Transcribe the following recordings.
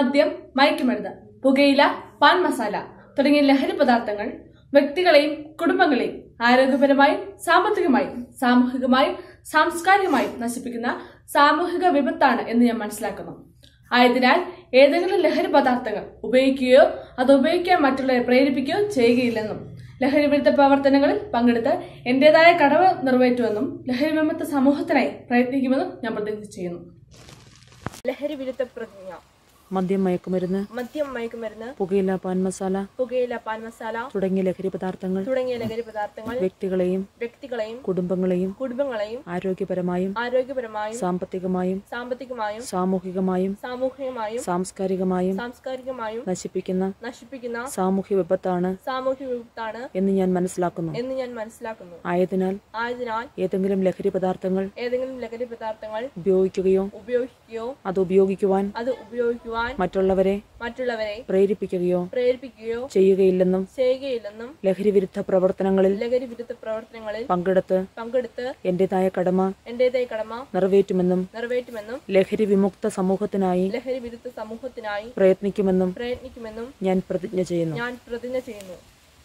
മദ്യം മയക്കുമരുന്ന് പുകയില പാൻ മസാല തുടങ്ങിയ ലഹരി പദാർത്ഥങ്ങൾ വ്യക്തികളെയും കുടുംബങ്ങളെയും ആരോഗ്യപരമായും സാമ്പത്തികമായും സാമൂഹികമായും സാംസ്കാരികമായും നശിപ്പിക്കുന്ന സാമൂഹിക വിപത്താണ് എന്ന് ഞാൻ മനസ്സിലാക്കുന്നു ആയതിനാൽ ഏതെങ്കിലും ലഹരി പദാർത്ഥങ്ങൾ ഉപയോഗിക്കുകയോ അത് ഉപയോഗിക്കാൻ മറ്റുള്ളവരെ പ്രേരിപ്പിക്കുകയോ ചെയ്യുകയില്ലെന്നും ലഹരി വിരുദ്ധ പ്രവർത്തനങ്ങളിൽ പങ്കെടുത്ത് എന്റേതായ കടവ് നിറവേറ്റുമെന്നും ലഹരി വിമുക്ത സമൂഹത്തിനായി പ്രയത്നിക്കുമെന്നും ഞാൻ പ്രതിജ്ഞ ചെയ്യുന്നു ലഹരി വിരുദ്ധ പ്രതിജ്ഞ മദ്യം മയക്കുമരുന്ന് മദ്യം മയക്കുമരുന്ന് പുകയില പാൻ മസാല പുകയില പാൻ മസാല തുടങ്ങിയ ലഹരി പദാർത്ഥങ്ങൾ തുടങ്ങിയ ലഹരി പദാർത്ഥങ്ങൾ വ്യക്തികളെയും വ്യക്തികളെയും കുടുംബങ്ങളെയും കുടുംബങ്ങളെയും ആരോഗ്യപരമായും ആരോഗ്യപരമായും സാമ്പത്തികമായും സാമ്പത്തികമായും സാമൂഹികമായും സാമൂഹികമായും സാംസ്കാരികമായും സാംസ്കാരികമായും നശിപ്പിക്കുന്ന നശിപ്പിക്കുന്ന സാമൂഹ്യ വിപത്താണ് സാമൂഹ്യ വിപത്താണ് എന്ന് ഞാൻ മനസ്സിലാക്കുന്നു എന്ന് ഞാൻ മനസ്സിലാക്കുന്നു ആയതിനാൽ ആയതിനാൽ ഏതെങ്കിലും ലഹരി പദാർത്ഥങ്ങൾ ഏതെങ്കിലും ലഹരി പദാർത്ഥങ്ങൾ ഉപയോഗിക്കുകയോ ഉപയോഗിക്കുകയോ അത് ഉപയോഗിക്കുവാൻ അത് ഉപയോഗിക്കുവാൻ മറ്റുള്ളവരെ മറ്റുള്ളവരെ പ്രേരിപ്പിക്കുകയോ പ്രേരിപ്പിക്കുകയോ ചെയ്യുകയില്ലെന്നും ചെയ്യുകയില്ലെന്നും ലഹരി വിരുദ്ധ പ്രവർത്തനങ്ങളിൽ ലഹരി വിരുദ്ധ പ്രവർത്തനങ്ങളിൽ പങ്കെടുത്ത് പങ്കെടുത്ത് എന്റേതായ കടമ എന്റേതായ കടമ നിറവേറ്റുമെന്നും നിറവേറ്റുമെന്നും ലഹരി വിമുക്ത സമൂഹത്തിനായി ലഹരി വിരുദ്ധ സമൂഹത്തിനായി പ്രയത്നിക്കുമെന്നും പ്രയത്നിക്കുമെന്നും ഞാൻ പ്രതിജ്ഞ ചെയ്യുന്നു ഞാൻ പ്രതിജ്ഞ ചെയ്യുന്നു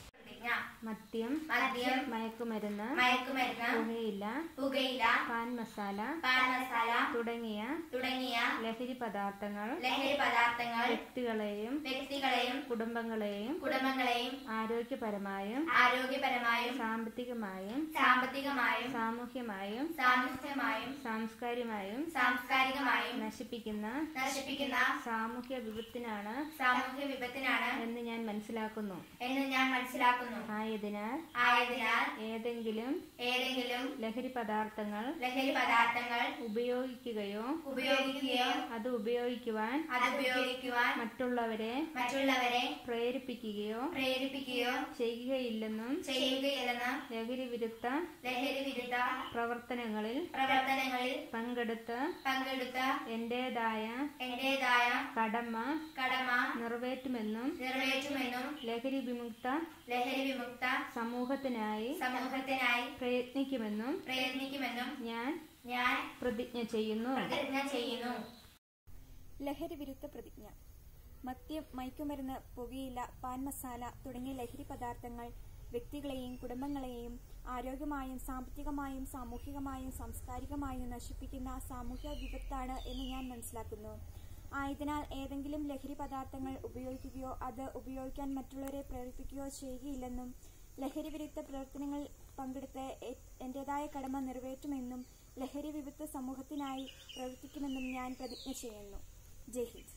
മദ്യം മദ്യം മയക്കുമരുന്ന് മയക്കുമരുന്ന് പുകയില പുകയില പാൻ മസാല പാൻ മസാല തുടങ്ങിയ തുടങ്ങിയ ലഹരി പദാർത്ഥങ്ങൾ ലഹരി പദാർത്ഥങ്ങൾ വ്യക്തികളെയും വ്യക്തികളെയും കുടുംബങ്ങളെയും കുടുംബങ്ങളെയും ആരോഗ്യപരമായും ആരോഗ്യപരമായും സാമ്പത്തികമായും സാമ്പത്തികമായും സാമൂഹ്യമായും സാമൂഹികമായും സാംസ്കാരികമായും സാംസ്കാരികമായും നശിപ്പിക്കുന്ന നശിപ്പിക്കുന്ന സാമൂഹ്യ വിപത്തിനാണ് സാമൂഹ്യ വിപത്തിനാണ് എന്ന് ഞാൻ മനസ്സിലാക്കുന്നു എന്ന് ഞാൻ മനസ്സിലാക്കുന്നു ആയതിനാൽ ആയതിനാൽ ഏതെങ്കിലും ഏതെങ്കിലും ലഹരി പദാർത്ഥങ്ങൾ ലഹരി പദാർത്ഥങ്ങൾ ഉപയോഗിക്കുകയോ ഉപയോഗിക്കുകയോ അത് ഉപയോഗിക്കുവാൻ അത് ഉപയോഗിക്കുവാൻ മറ്റുള്ളവരെ മറ്റുള്ളവരെ പ്രേരിപ്പിക്കുകയോ പ്രേരിപ്പിക്കുകയോ ചെയ്യുകയില്ലെന്നും ചെയ്യുകയില്ലെന്ന് ലഹരി വിരുദ്ധ ലഹരി വിരുദ്ധ പ്രവർത്തനങ്ങളിൽ പ്രവർത്തനങ്ങളിൽ പങ്കെടുത്ത് പങ്കെടുത്ത എന്റേതായ എന്റേതായ കടമ കടമ നിറവേറ്റുമെന്നും നിറവേറ്റുമെന്നും ലഹരി വിമുക്ത ലഹരി വിമുക്ത സമൂഹത്തിനായി സമൂഹത്തിനായി പ്രയത്നിക്കുമെന്നും പ്രയത്നിക്കുമെന്നും ഞാൻ ഞാൻ പ്രതിജ്ഞ ചെയ്യുന്നു പ്രതിജ്ഞ ചെയ്യുന്നു ലഹരി വിരുദ്ധ പ്രതിജ്ഞ മദ്യം മയക്കുമരുന്ന് പുകയില പാൻ മസാല തുടങ്ങിയ ലഹരി പദാർത്ഥങ്ങൾ വ്യക്തികളെയും കുടുംബങ്ങളെയും ആരോഗ്യമായും സാമ്പത്തികമായും സാമൂഹികമായും സാംസ്കാരികമായും നശിപ്പിക്കുന്ന സാമൂഹ്യ വിപത്താണ് എന്ന് ഞാൻ മനസ്സിലാക്കുന്നു ആയതിനാൽ ഏതെങ്കിലും ലഹരി പദാർത്ഥങ്ങൾ ഉപയോഗിക്കുകയോ അത് ഉപയോഗിക്കാൻ മറ്റുള്ളവരെ പ്രേരിപ്പിക്കുകയോ ചെയ്യുകയില്ലെന്നും ലഹരി വിരുദ്ധ പ്രവർത്തനങ്ങളിൽ പങ്കെടുത്ത് എ- എന്റേതായ കടമ നിറവേറ്റുമെന്നും ലഹരി വിരുദ്ധ സമൂഹത്തിനായി പ്രവർത്തിക്കുമെന്നും ഞാൻ പ്രതിജ്ഞ ചെയ്യുന്നു ജയ് ഹിന്ദ്